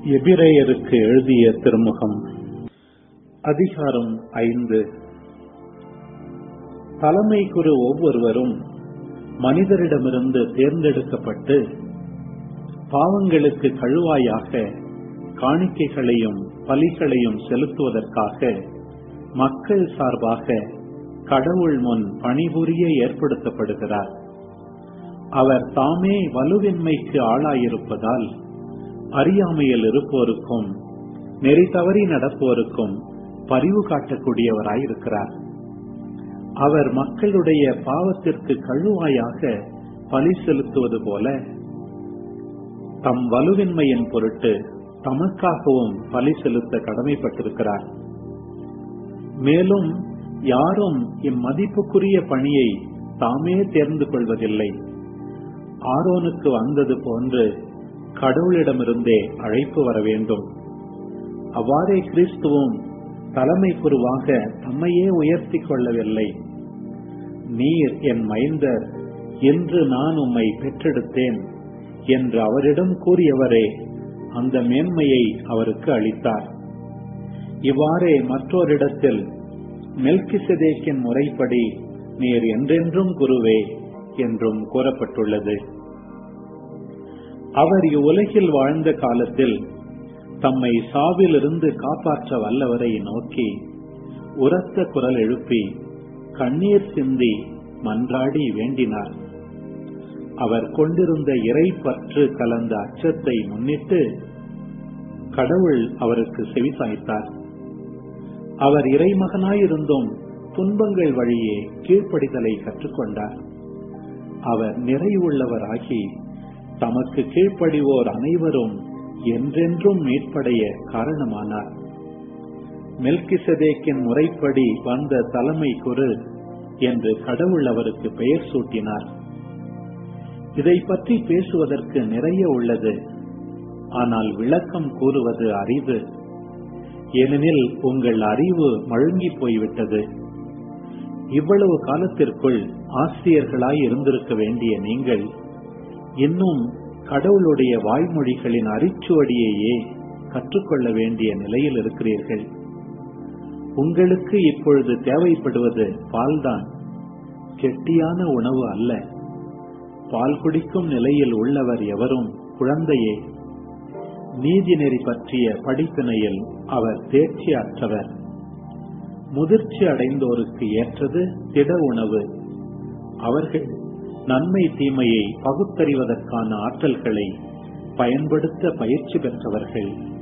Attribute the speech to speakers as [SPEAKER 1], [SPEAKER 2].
[SPEAKER 1] எபிரேயருக்கு எழுதிய திருமுகம் அதிகாரம் ஐந்து தலைமை குரு ஒவ்வொருவரும் மனிதரிடமிருந்து தேர்ந்தெடுக்கப்பட்டு பாவங்களுக்கு கழுவாயாக காணிக்கைகளையும் பலிகளையும் செலுத்துவதற்காக மக்கள் சார்பாக கடவுள் முன் பணிபுரிய ஏற்படுத்தப்படுகிறார் அவர் தாமே வலுவின்மைக்கு ஆளாயிருப்பதால் அறியாமையில் இருப்போருக்கும் நெறி தவறி நடப்போருக்கும் பரிவு காட்டக்கூடியவராயிருக்கிறார் அவர் மக்களுடைய பாவத்திற்கு கழுவாயாக பலி செலுத்துவது போல தம் வலுவின்மையின் பொருட்டு தமக்காகவும் பலி செலுத்த கடமைப்பட்டிருக்கிறார் மேலும் யாரும் இம்மதிப்புக்குரிய பணியை தாமே தேர்ந்து கொள்வதில்லை ஆரோனுக்கு வந்தது போன்று கடவுளிடமிருந்தே அழைப்பு வர வேண்டும் அவ்வாறே கிறிஸ்துவும் தலைமை குருவாக தம்மையே உயர்த்தி கொள்ளவில்லை நீர் என் மைந்தர் என்று நான் உம்மை பெற்றெடுத்தேன் என்று அவரிடம் கூறியவரே அந்த மேன்மையை அவருக்கு அளித்தார் இவ்வாறே மற்றோரிடத்தில் மெல்கிசதேக்கின் முறைப்படி நீர் என்றென்றும் குருவே என்றும் கூறப்பட்டுள்ளது அவர் இவ்வுலகில் வாழ்ந்த காலத்தில் தம்மை சாவிலிருந்து காப்பாற்ற வல்லவரை நோக்கி உரத்த குரல் எழுப்பி கண்ணீர் சிந்தி மன்றாடி வேண்டினார் அவர் கொண்டிருந்த இறை பற்று கலந்த அச்சத்தை முன்னிட்டு கடவுள் அவருக்கு செவிசாய்த்தார் அவர் இறைமகனாயிருந்தும் துன்பங்கள் வழியே கீழ்ப்படிதலை கற்றுக்கொண்டார் அவர் நிறைவுள்ளவராகி தமக்கு கீழ்ப்படிவோர் அனைவரும் என்றென்றும் மீட்படைய காரணமானார் மெல்கிசதேக்கின் முறைப்படி வந்த தலைமை குரு என்று கடவுள் அவருக்கு பெயர் சூட்டினார் இதை பற்றி பேசுவதற்கு நிறைய உள்ளது ஆனால் விளக்கம் கூறுவது அறிவு ஏனெனில் உங்கள் அறிவு மழுங்கி போய்விட்டது இவ்வளவு காலத்திற்குள் ஆசிரியர்களாய் இருந்திருக்க வேண்டிய நீங்கள் இன்னும் கடவுளுடைய வாய்மொழிகளின் அரிச்சுவடியையே கற்றுக்கொள்ள வேண்டிய நிலையில் இருக்கிறீர்கள் உங்களுக்கு இப்பொழுது தேவைப்படுவது பால்தான் கெட்டியான உணவு அல்ல பால் குடிக்கும் நிலையில் உள்ளவர் எவரும் குழந்தையே நீதி நெறி பற்றிய படிப்பினையில் அவர் தேர்ச்சி அற்றவர் முதிர்ச்சி அடைந்தோருக்கு ஏற்றது திட உணவு அவர்கள் நன்மை தீமையை பகுத்தறிவதற்கான ஆற்றல்களை பயன்படுத்த பயிற்சி பெற்றவர்கள்